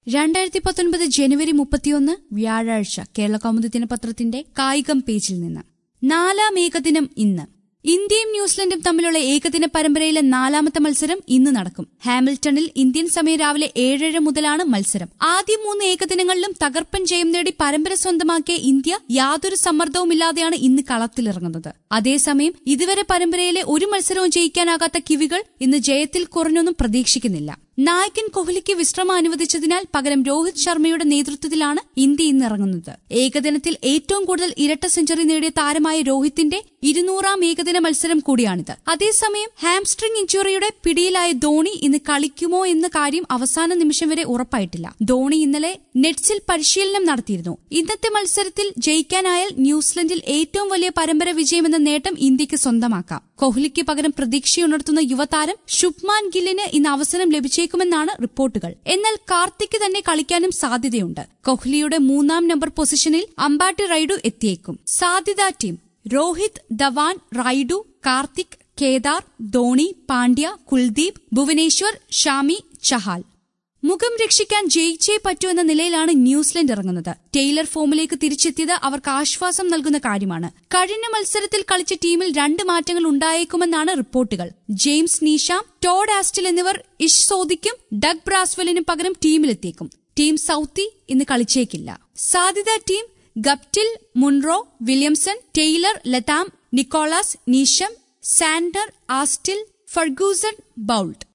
രണ്ടായിരത്തി പത്തൊൻപത് ജനുവരി മുപ്പത്തിയൊന്ന് വ്യാഴാഴ്ച കേരള കൗമുദി ദിനപത്രത്തിന്റെ കായികം പേജിൽ നിന്ന് നാലാം ഏകദിനം ഇന്ന് ഇന്ത്യയും ന്യൂസിലൻഡും തമ്മിലുള്ള ഏകദിന പരമ്പരയിലെ നാലാമത്തെ മത്സരം ഇന്ന് നടക്കും ഹാമിൽട്ടണിൽ ഇന്ത്യൻ സമയം രാവിലെ ഏഴര മുതലാണ് മത്സരം ആദ്യ മൂന്ന് ഏകദിനങ്ങളിലും തകർപ്പൻ ജയം നേടി പരമ്പര സ്വന്തമാക്കിയ ഇന്ത്യ യാതൊരു സമ്മർദ്ദവുമില്ലാതെയാണ് ഇന്ന് കളത്തിലിറങ്ങുന്നത് അതേസമയം ഇതുവരെ പരമ്പരയിലെ ഒരു മത്സരവും ജയിക്കാനാകാത്ത കിവികൾ ഇന്ന് ജയത്തിൽ കുറഞ്ഞൊന്നും പ്രതീക്ഷിക്കുന്നില്ല നായകൻ കോഹ്ലിക്ക് വിശ്രമം അനുവദിച്ചതിനാൽ പകരം രോഹിത് ശർമ്മയുടെ നേതൃത്വത്തിലാണ് ഇന്ത്യ ഇന്ന് ഇറങ്ങുന്നത് ഏകദിനത്തിൽ ഏറ്റവും കൂടുതൽ ഇരട്ട സെഞ്ചുറി നേടിയ താരമായ രോഹിത്തിന്റെ ഇരുന്നൂറാം ഏകദിന മത്സരം കൂടിയാണിത് അതേസമയം ഹാംസ്ട്രിംഗ് ഇഞ്ചുറിയുടെ പിടിയിലായ ധോണി ഇന്ന് കളിക്കുമോ എന്ന കാര്യം അവസാന നിമിഷം വരെ ഉറപ്പായിട്ടില്ല ധോണി ഇന്നലെ നെറ്റ്സിൽ പരിശീലനം നടത്തിയിരുന്നു ഇന്നത്തെ മത്സരത്തിൽ ജയിക്കാനായാൽ ന്യൂസിലൻഡിൽ ഏറ്റവും വലിയ പരമ്പര വിജയമെന്ന നേട്ടം ഇന്ത്യക്ക് സ്വന്തമാക്കാം കോഹ്ലിക്ക് പകരം പ്രതീക്ഷയുണർത്തുന്ന യുവതാരം ശുഭ്മാൻ ഗില്ലിന് ഇന്ന് അവസരം ലഭിച്ചേക്കുമെന്നാണ് റിപ്പോർട്ടുകൾ എന്നാൽ കാർത്തിക് തന്നെ കളിക്കാനും സാധ്യതയുണ്ട് കോഹ്ലിയുടെ മൂന്നാം നമ്പർ പൊസിഷനിൽ അമ്പാട്ടി റൈഡു എത്തിയേക്കും സാധ്യതാ ടീം രോഹിത് ധവാൻ റൈഡു കാർത്തിക് കേദാർ ധോണി പാണ്ഡ്യ കുൽദീപ് ഭുവനേശ്വർ ഷാമി ചഹാൽ മുഖം രക്ഷിക്കാൻ ജയിച്ചേ പറ്റൂ എന്ന നിലയിലാണ് ന്യൂസിലൻഡ് ഇറങ്ങുന്നത് ടെയ്ലർ ഫോമിലേക്ക് തിരിച്ചെത്തിയത് അവർക്ക് ആശ്വാസം നൽകുന്ന കാര്യമാണ് കഴിഞ്ഞ മത്സരത്തിൽ കളിച്ച ടീമിൽ രണ്ട് മാറ്റങ്ങൾ ഉണ്ടായേക്കുമെന്നാണ് റിപ്പോർട്ടുകൾ ജെയിംസ് നീഷാം ടോഡ് ആസ്റ്റിൽ എന്നിവർ ഇഷ് സോദിക്കും ഡഗ് ബ്രാസ്വെലിനും പകരം ടീമിലെത്തിയേക്കും ടീം സൌത്തി ഇന്ന് കളിച്ചേക്കില്ല സാധ്യത team Guptill Munro Williamson Taylor Latham Nicholls Neesham Santner Astle Ferguson Boult